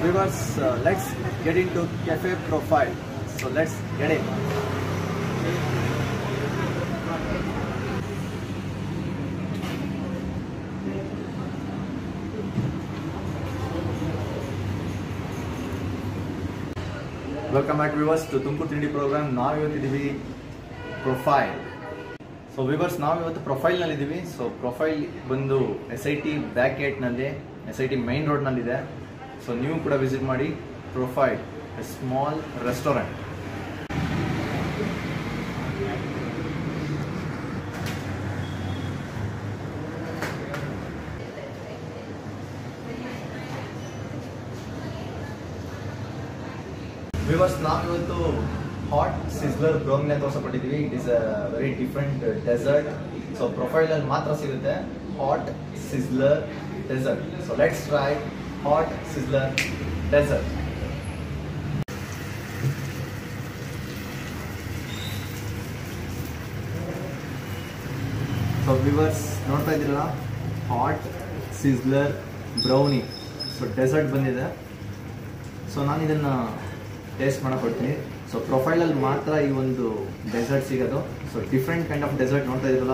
viewers, uh, let's get into cafe profile. So let's get it. Welcome back viewers to Tumakuru Tindi program ನಾವು ಇವತ್ತಿದ್ದೀವಿ Profile so viewers ನಾವು ಇವತ್ತು ಪ್ರೊಫೈಲ್ನಲ್ಲಿದ್ದೀವಿ so Profile ಬಂದು S I T back ಗೇಟ್ನಲ್ಲಿ S I T main ರೋಡ್ನಲ್ಲಿದೆ so ನೀವು ಕೂಡ ವಿಸಿಟ್ ಮಾಡಿ Profile a small restaurant viewers ನಾವು ಇವತ್ತು ಹಾಟ್ ಸಿಸ್ಲರ್ ಬ್ರೌನ್ನೇ ತೋರಿಸಪಟ್ಟಿದ್ದೀವಿ it is a very different dessert so ಪ್ರೊಫೈಲಲ್ಲಿ ಮಾತ್ರ ಸಿಗುತ್ತೆ hot sizzler dessert so let's try hot sizzler dessert so viewers ನೋಡ್ತಾ ಇದ್ದೀರಲ್ಲ hot sizzler brownie so dessert ಬಂದಿದೆ ಸೊ ನಾನು ಇದನ್ನು ಟೇಸ್ಟ್ ಮಾಡಕ್ಕೆ ಕೊಡ್ತೀನಿ ಸೊ ಪ್ರೊಫೈಲಲ್ಲಿ ಮಾತ್ರ ಈ ಒಂದು ಡೆಸರ್ಟ್ ಸಿಗೋದು so different kind of dessert ನೋಡ್ತಾ ಇದ್ರಲ್ಲ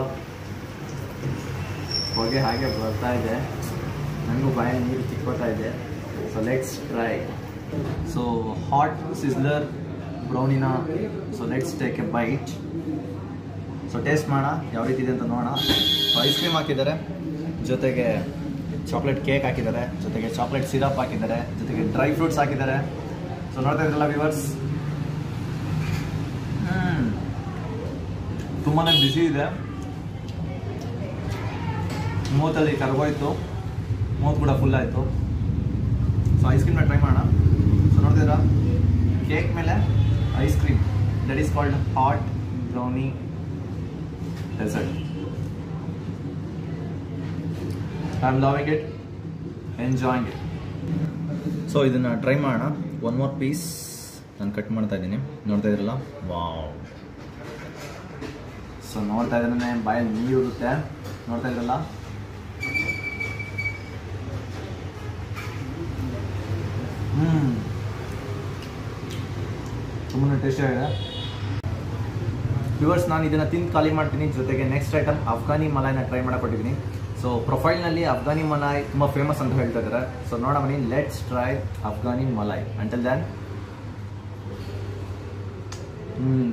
ಹೊಗೆ ಹಾಗೆ ಬರ್ತಾ ಇದೆ ನನಗೂ ಬಾಯಲ್ಲಿ ನೀರು ತಿಕ್ಕೋತಾ ಇದೆ so let's try so hot sizzler ಬ್ರೌನಿನ so let's take a bite so taste ಮಾಡೋಣ ಯಾವ ರೀತಿ ಇದೆ ಅಂತ ನೋಡೋಣ ಸೊ ಐಸ್ ಕ್ರೀಮ್ ಹಾಕಿದ್ದಾರೆ ಜೊತೆಗೆ ಚಾಕ್ಲೇಟ್ ಕೇಕ್ ಹಾಕಿದ್ದಾರೆ ಜೊತೆಗೆ ಚಾಕ್ಲೇಟ್ ಸಿರಪ್ ಹಾಕಿದ್ದಾರೆ ಜೊತೆಗೆ ಡ್ರೈ ಫ್ರೂಟ್ಸ್ ಹಾಕಿದ್ದಾರೆ ಸೊ ನೋಡ್ತಾ ಇದ್ರಲ್ಲ ವಿವರ್ಸ್ ತುಂಬಾ ಬಿಸಿ ಇದೆ ಮೂವತ್ತಲ್ಲಿ ಕರ್ಗೋಯ್ತು ಮೂವತ್ತು ಕೂಡ ಫುಲ್ ಆಯಿತು ಸೊ ಐಸ್ ಕ್ರೀಮ್ನ ಟ್ರೈ ಮಾಡೋಣ ಸೊ ನೋಡ್ತಿದ್ರ ಕೇಕ್ ಮೇಲೆ ice cream that is called hot brownie dessert I am loving it enjoying it so ಇದನ್ನು ಟ್ರೈ ಮಾಡೋಣ ಒನ್ ಮೋರ್ ಪೀಸ್ ನಾನು ಕಟ್ ಮಾಡ್ತಾ ಇದ್ದೀನಿ ನೋಡ್ತಾ ಇದ್ರಲ್ಲ ವಾವ್ ಸೊ ನೋಡ್ತಾ ಇದ್ರೆ ಬಾಯಲ್ಲಿ ನೀರು ಇರುತ್ತೆ ನೋಡ್ತಾ ಇದ್ರಲ್ಲ ಹ್ಮ್ ತುಂಬಾ ಟೇಸ್ಟಿಯಾಗಿದೆ ವಿವರ್ಸ್ ನಾನು ಇದನ್ನು ತಿಂದು ಖಾಲಿ ಮಾಡ್ತೀನಿ ಜೊತೆಗೆ ನೆಕ್ಸ್ಟ್ ಐಟಮ್ ಅಫ್ಘಾನಿ ಮಲಾಯ್ನ ಟ್ರೈ ಮಾಡಕೊಟ್ಟಿದ್ದೀನಿ ಸೊ ಪ್ರೊಫೈಲ್ನಲ್ಲಿ ಅಫ್ಘಾನಿ ಮಲಾಯ್ ತುಂಬ ಫೇಮಸ್ ಅಂತ ಹೇಳ್ತಾ ಇದ್ದಾರೆ ಸೊ ನೋಡೋಣ ಬನ್ನಿ let's try Afghani malai until then hmm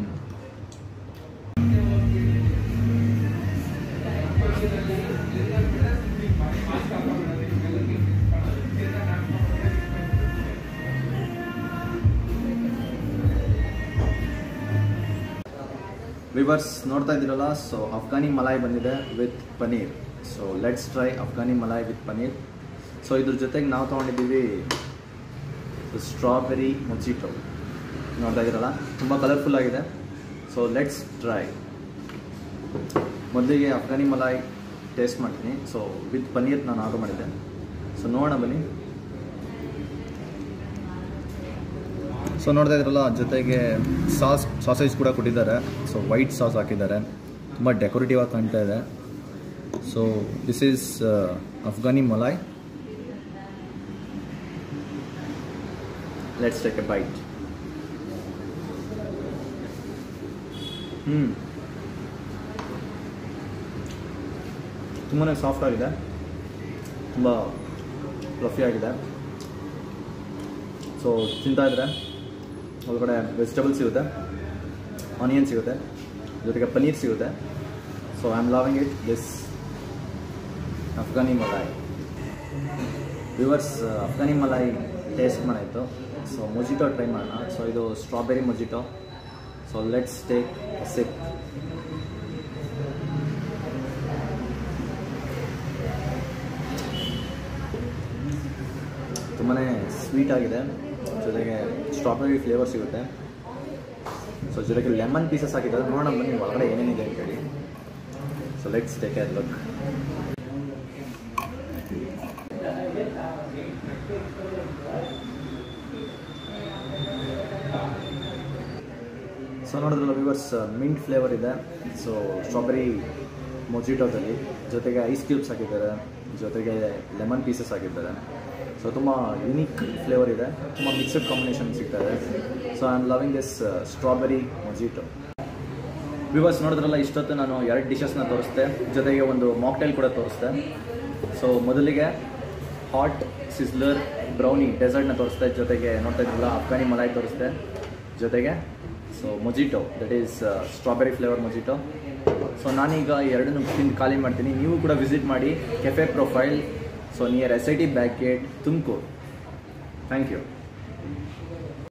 viewers ನೋಡ್ತಾ ಇದ್ದೀರಲ್ಲ ಸೊ ಅಫ್ಘಾನಿ ಮಲಾಯ್ ಬಂದಿದೆ with paneer so let's try Afghani malai with paneer so ಇದ್ರ ಜೊತೆಗೆ ನಾವು ತೊಗೊಂಡಿದ್ದೀವಿ ಸ್ಟ್ರಾಬೆರಿ ಮೊಜಿಟೋ ನೋಡ್ತಾ ಇದ್ದೀರಲ್ಲ ತುಂಬ ಕಲರ್ಫುಲ್ ಆಗಿದೆ ಸೊ ಲೆಟ್ಸ್ ಟ್ರೈ ಮೊದಲಿಗೆ ಅಫ್ಘಾನಿ ಮಲಾಯ್ ಟೇಸ್ಟ್ ಮಾಡ್ತೀನಿ ಸೊ ವಿತ್ ಪನೀರ್ ನಾನು ಆರ್ಡರ್ ಮಾಡಿದ್ದೆ ಸೊ ನೋಡೋಣ ಬನ್ನಿ ಸೊ ನೋಡ್ತಾ ಇದ್ರಲ್ಲ ಜೊತೆಗೆ ಸಾಸ್ ಸಾಸೇಜ್ ಕೂಡ ಕೊಟ್ಟಿದ್ದಾರೆ ಸೊ ವೈಟ್ ಸಾಸ್ ಹಾಕಿದ್ದಾರೆ ತುಂಬ ಡೆಕೋರೇಟಿವ್ ಆಗಿ ಕಾಣ್ತಾ ಇದೆ so this is Afghani malai let's take a bite ಹ್ಞೂ ತುಂಬಾ ಸಾಫ್ಟ್ ಆಗಿದೆ ತುಂಬ ಫ್ಲಫಿ ಆಗಿದೆ ಸೊ ತಿಂತಾ ಇದ್ರೆ ಒಳಗಡೆ ವೆಜಿಟೇಬಲ್ ಸಿಗುತ್ತೆ ಆನಿಯನ್ ಸಿಗುತ್ತೆ ಜೊತೆಗೆ ಪನೀರ್ ಸಿಗುತ್ತೆ so I am loving it this Afghani malai viewers Afghani malai taste ಮಾಡಾಯಿತು ಸೊ ಮೊಜಿಟೋ ಟ್ರೈ ಮಾಡೋಣ ಸೊ ಇದು strawberry mojito so let's take sip ತುಂಬಾ ಸ್ವೀಟ್ ಆಗಿದೆ ಜೊತೆಗೆ ಸ್ಟ್ರಾಬೆರಿ ಫ್ಲೇವರ್ ಸಿಗುತ್ತೆ ಸೊ ಜೊತೆಗೆ ಲೆಮನ್ ಪೀಸಸ್ ಹಾಕಿದ್ದಾರೆ ನೋಡೋಣ ಬನ್ನಿ ಒಳಗಡೆ ಏನೇನಿದೆ ಅಂತೇಳಿ so let's take a look so ನೋಡಿದ್ರಲ್ಲ ವಿವರ್ಸ್ ಮಿಂಟ್ ಫ್ಲೇವರ್ ಇದೆ ಸೊ ಸ್ಟ್ರಾಬೆರಿ ಮೊಜಿಟೋದಲ್ಲಿ ಜೊತೆಗೆ ಐಸ್ ಕ್ಯೂಬ್ಸ್ ಹಾಕಿದ್ದಾರೆ ಜೊತೆಗೆ ಲೆಮನ್ ಪೀಸಸ್ ಆಗಿರ್ತದೆ ಸೊ ತುಂಬ ಯುನೀಕ್ ಫ್ಲೇವರ್ ಇದೆ ತುಂಬ ಮಿಕ್ಸಡ್ ಕಾಂಬಿನೇಷನ್ ಸಿಗ್ತಾ ಇದೆ so I am loving this strawberry mojito viewers ನೋಡಿದ್ರಲ್ಲ ಇಷ್ಟೊತ್ತು ನಾನು ಎರಡು ಡಿಶಸ್ನ ತೋರಿಸ್ದೆ ಜೊತೆಗೆ ಒಂದು ಮಾಕ್ಟೈಲ್ ಕೂಡ ತೋರಿಸ್ದೆ ಸೊ ಮೊದಲಿಗೆ ಹಾಟ್ ಸಿಸ್ಲರ್ ಬ್ರೌನಿ ಡೆಸರ್ಟ್ನ ತೋರಿಸ್ದೆ ಜೊತೆಗೆ ನೋಡ್ತಾ ಇದ್ರಲ್ಲ ಅಫ್ಘಾನಿ ಮಲಾಯ್ ತೋರಿಸ್ದೆ ಜೊತೆಗೆ so mojito that is strawberry flavour mojito so ನಾನೀಗ ಎರಡನ್ನೂ ತಿಂದು ಖಾಲಿ ಮಾಡ್ತೀನಿ ನೀವು ಕೂಡ ವಿಸಿಟ್ ಮಾಡಿ café Profile so near S I T back gate Tumakuru thank you